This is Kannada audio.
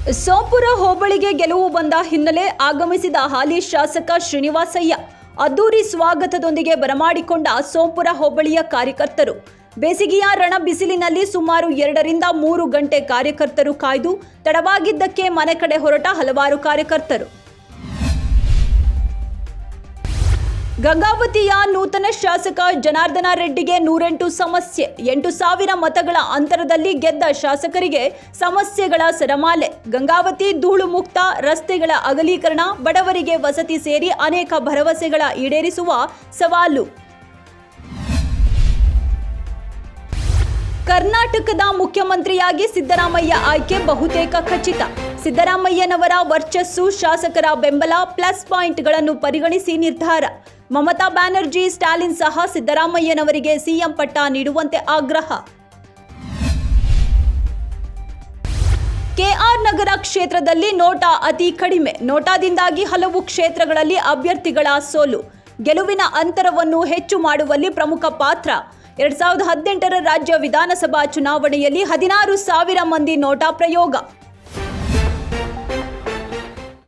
ಸೋಂಪುರ ಹೋಬಳಿಗೆ ಗೆಲುವು ಬಂದ ಹಿನ್ನೆಲೆ ಆಗಮಿಸಿದ ಹಾಲಿ ಶಾಸಕ ಶ್ರೀನಿವಾಸಯ್ಯ ಅದ್ದೂರಿ ಸ್ವಾಗತದೊಂದಿಗೆ ಬರಮಾಡಿಕೊಂಡ ಸೋಂಪುರ ಹೋಬಳಿಯ ಕಾರ್ಯಕರ್ತರು ಬೇಸಿಗೆಯ ರಣ ಬಿಸಿಲಿನಲ್ಲಿ ಸುಮಾರು ಎರಡರಿಂದ ಮೂರು ಗಂಟೆ ಕಾರ್ಯಕರ್ತರು ಕಾಯ್ದು ತಡವಾಗಿದ್ದಕ್ಕೆ ಮನೆ ಕಡೆ ಹೊರಟ ಹಲವಾರು ಕಾರ್ಯಕರ್ತರು ಗಂಗಾವತಿಯ ನೂತನ ಶಾಸಕ ಜನಾರ್ದನ ರೆಡ್ಡಿಗೆ ನೂರೆಂಟು ಸಮಸ್ಯೆ ಎಂಟು ಸಾವಿರ ಮತಗಳ ಅಂತರದಲ್ಲಿ ಗೆದ್ದ ಶಾಸಕರಿಗೆ ಸಮಸ್ಯೆಗಳ ಸರಮಾಲೆ ಗಂಗಾವತಿ ಧೂಳು ಮುಕ್ತ ರಸ್ತೆಗಳ ಅಗಲೀಕರಣ ಬಡವರಿಗೆ ವಸತಿ ಸೇರಿ ಅನೇಕ ಭರವಸೆಗಳ ಈಡೇರಿಸುವ ಸವಾಲು ಕರ್ನಾಟಕದ ಮುಖ್ಯಮಂತ್ರಿಯಾಗಿ ಸಿದ್ದರಾಮಯ್ಯ ಆಯ್ಕೆ ಬಹುತೇಕ ಖಚಿತ ಸಿದ್ದರಾಮಯ್ಯನವರ ವರ್ಚಸ್ಸು ಶಾಸಕರ ಬೆಂಬಲ ಪ್ಲಸ್ ಪಾಯಿಂಟ್ಗಳನ್ನು ಪರಿಗಣಿಸಿ ನಿರ್ಧಾರ ಮಮತಾ ಬ್ಯಾನರ್ಜಿ ಸ್ಟಾಲಿನ್ ಸಹ ಸಿದ್ದರಾಮಯ್ಯನವರಿಗೆ ಸಿಎಂ ಪಟ್ಟ ನೀಡುವಂತೆ ಆಗ್ರಹ ಕೆಆರ್ ನಗರ ಕ್ಷೇತ್ರದಲ್ಲಿ ನೋಟಾ ಅತಿ ಕಡಿಮೆ ನೋಟಾದಿಂದಾಗಿ ಹಲವು ಕ್ಷೇತ್ರಗಳಲ್ಲಿ ಅಭ್ಯರ್ಥಿಗಳ ಸೋಲು ಗೆಲುವಿನ ಅಂತರವನ್ನು ಹೆಚ್ಚು ಮಾಡುವಲ್ಲಿ ಪ್ರಮುಖ ಪಾತ್ರ ಎರಡ್ ಸಾವಿರದ ಹದಿನೆಂಟರ ರಾಜ್ಯ ವಿಧಾನಸಭಾ ಚುನಾವಣೆಯಲ್ಲಿ ಹದಿನಾರು ಸಾವಿರ ಮಂದಿ ನೋಟಾ ಪ್ರಯೋಗ